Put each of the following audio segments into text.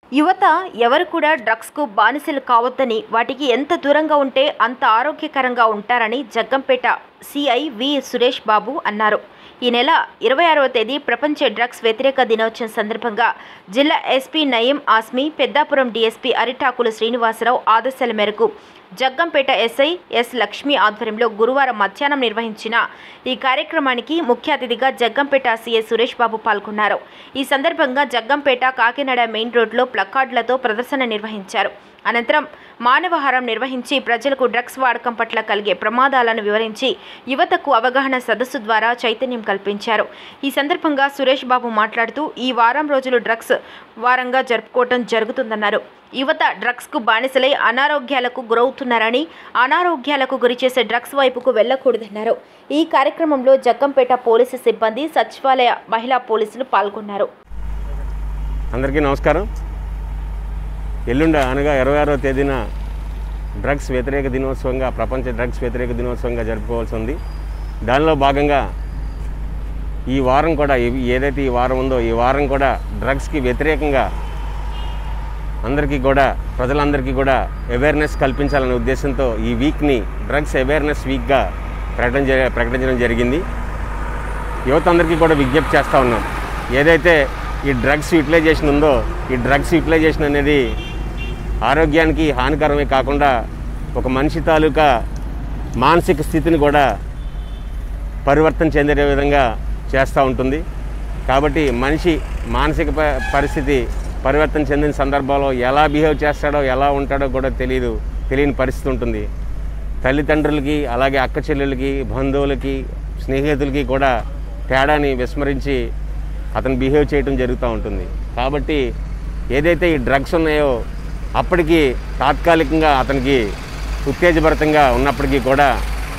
యువత ఎవరు కూడా డ్రగ్స్కు బానిసలు కావద్దని వాటికి ఎంత దూరంగా ఉంటే అంత ఆరోగ్యకరంగా ఉంటారని జగ్గంపేట సిఐ వి సురేష్ బాబు అన్నారు ఈ నెల ఇరవై ఆరవ తేదీ ప్రపంచ డ్రగ్స్ వ్యతిరేక దినోత్సవం సందర్భంగా జిల్లా ఎస్పీ నయీం ఆస్మి పెద్దాపురం డీఎస్పీ అరిటాకుల శ్రీనివాసరావు ఆదేశాల మేరకు జగ్గంపేట ఎస్ఐ ఎస్ లక్ష్మి ఆధ్వర్యంలో గురువారం మధ్యాహ్నం నిర్వహించిన ఈ కార్యక్రమానికి ముఖ్య అతిథిగా జగ్గంపేట సీఏ సురేష్ బాబు పాల్గొన్నారు ఈ సందర్భంగా జగ్గంపేట కాకినాడ మెయిన్ రోడ్లో ప్లకార్డులతో ప్రదర్శన నిర్వహించారు అనంతరం మానవహారం నిర్వహించి ప్రజలకు డ్రగ్స్ వాడకం పట్ల కలిగే ప్రమాదాలను వివరించి యువతకు అవగాహన సదస్సు ద్వారా చైతన్యం కల్పించారు ఈ సందర్భంగా సురేష్ బాబు మాట్లాడుతూ ఈ వారం రోజులు డ్రగ్స్ వారంగా జరుపుకోవటం జరుగుతుందన్నారు యువత డ్రగ్స్కు బానిసలై అనారోగ్యాలకు గురవుతున్నారని అనారోగ్యాలకు గురిచేసే డ్రగ్స్ వైపుకు వెళ్లకూడదన్నారు ఈ కార్యక్రమంలో జగ్గంపేట పోలీసు సిబ్బంది సచివాలయ మహిళా పోలీసులు పాల్గొన్నారు అందరికీ నమస్కారం ఎల్లుండ అనగా ఇరవై ఆరో తేదీన డ్రగ్స్ వ్యతిరేక దినోత్సవంగా ప్రపంచ డ్రగ్స్ వ్యతిరేక దినోత్సవంగా జరుపుకోవాల్సి ఉంది దానిలో భాగంగా ఈ వారం కూడా ఇవి- ఏదైతే ఈ వారం ఉందో ఈ వారం కూడా డ్రగ్స్కి వ్యతిరేకంగా అందరికీ కూడా ప్రజలందరికీ కూడా అవేర్నెస్ కల్పించాలనే ఉద్దేశంతో ఈ వీక్ని డ్రగ్స్ అవేర్నెస్ వీక్గా ప్రకటన జరి- ప్రకటించడం జరిగింది యువత అందరికీ కూడా విజ్ఞప్తి చేస్తూ ఉన్నాం ఏదైతే ఈ డ్రగ్స్ యూటిలైజేషన్ ఉందో ఈ డ్రగ్స్ యూటిలైజేషన్ అనేది ఆరోగ్యానికి హానికరమే కాకుండా ఒక మనిషి తాలూకా మానసిక స్థితిని కూడా పరివర్తన చెందే విధంగా చేస్తూ ఉంటుంది కాబట్టి మనిషి మానసిక ప- పరిస్థితి పరివర్తన చెందిన సందర్భంలో ఎలా బిహేవ్ చేస్తాడో ఎలా ఉంటాడో కూడా తెలియదు తెలియని పరిస్థితి ఉంటుంది తల్లిదండ్రులకి అలాగే అక్క చెల్లెలకి బంధువులకి స్నేహితులకి కూడా తేడాని విస్మరించి అతను బిహేవ్ చేయడం జరుగుతూ ఉంటుంది కాబట్టి ఏదైతే ఈ డ్రగ్స్ ఉన్నాయో అప్పటికి తాత్కాలికంగా అతనికి ఉత్తేజభరితంగా ఉన్నప్పటికీ కూడా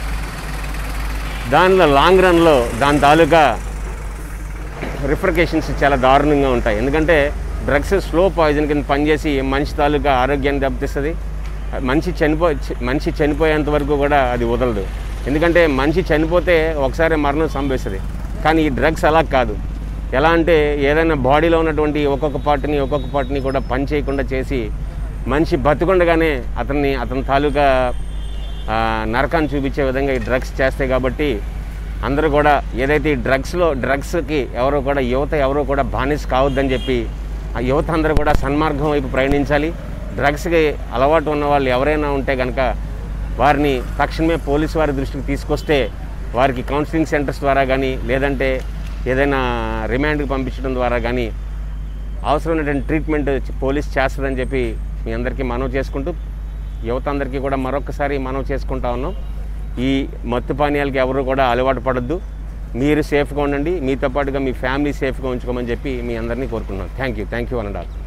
దానిలో లాంగ్ రన్లో దాని తాలూకా రిఫ్రికేషన్స్ చాలా దారుణంగా ఉంటాయి ఎందుకంటే డ్రగ్స్ స్లో పాయిజన్ కింద పనిచేసి మనిషి తాలూకా ఆరోగ్యాన్ని దెబ్బతీస్తుంది మనిషి చనిపో చ- మనిషి చనిపోయేంత వరకు కూడా అది వదలదు ఎందుకంటే మనిషి చనిపోతే ఒకసారి మరణం సంభవిస్తుంది కానీ ఈ డ్రగ్స్ అలా కాదు ఎలా అంటే ఏదైనా బాడీలో ఉన్నటువంటి ఒక్కొక్క పార్ట్ని ఒక్కొక్క పార్ట్ని కూడా పని చేయకుండా చేసి మనిషి బతుకుండగానే అతన్ని అతని తాలూకా ఆ, నరకాన్ని చూపించే విధంగా ఈ డ్రగ్స్ చేస్తాయి కాబట్టి అందరూ కూడా ఏదైతే ఈ డ్రగ్స్లో డ్రగ్స్కి ఎవరో కూడా యువత ఎవరో కూడా బానిస కావద్దని చెప్పి ఆ యువత అందరూ కూడా సన్మార్గం వైపు ప్రయాణించాలి డ్రగ్స్కి అలవాటు ఉన్న వాళ్ళు ఎవరైనా ఉంటే కనుక వారిని తక్షణమే పోలీసు వారి దృష్టికి తీసుకొస్తే వారికి కౌన్సిలింగ్ సెంటర్స్ ద్వారా కానీ లేదంటే ఏదైనా రిమాండ్కి పంపించడం ద్వారా కానీ అవసరమైనటువంటి ట్రీట్మెంట్ పోలీస్ చేస్తుందని చెప్పి మీ అందరికీ మనవి చేసుకుంటూ యువత అందరికీ కూడా మరొకసారి మనవి చేసుకుంటా ఉన్నాం ఈ మత్తు పానీయాలకి ఎవరు కూడా అలవాటు పడద్దు మీరు సేఫ్గా ఉండండి మీతో పాటుగా మీ ఫ్యామిలీ సేఫ్గా ఉంచుకోమని చెప్పి మీ అందరినీ కోరుకుంటున్నాం థ్యాంక్ యూ థ్యాంక్ యూ అనండి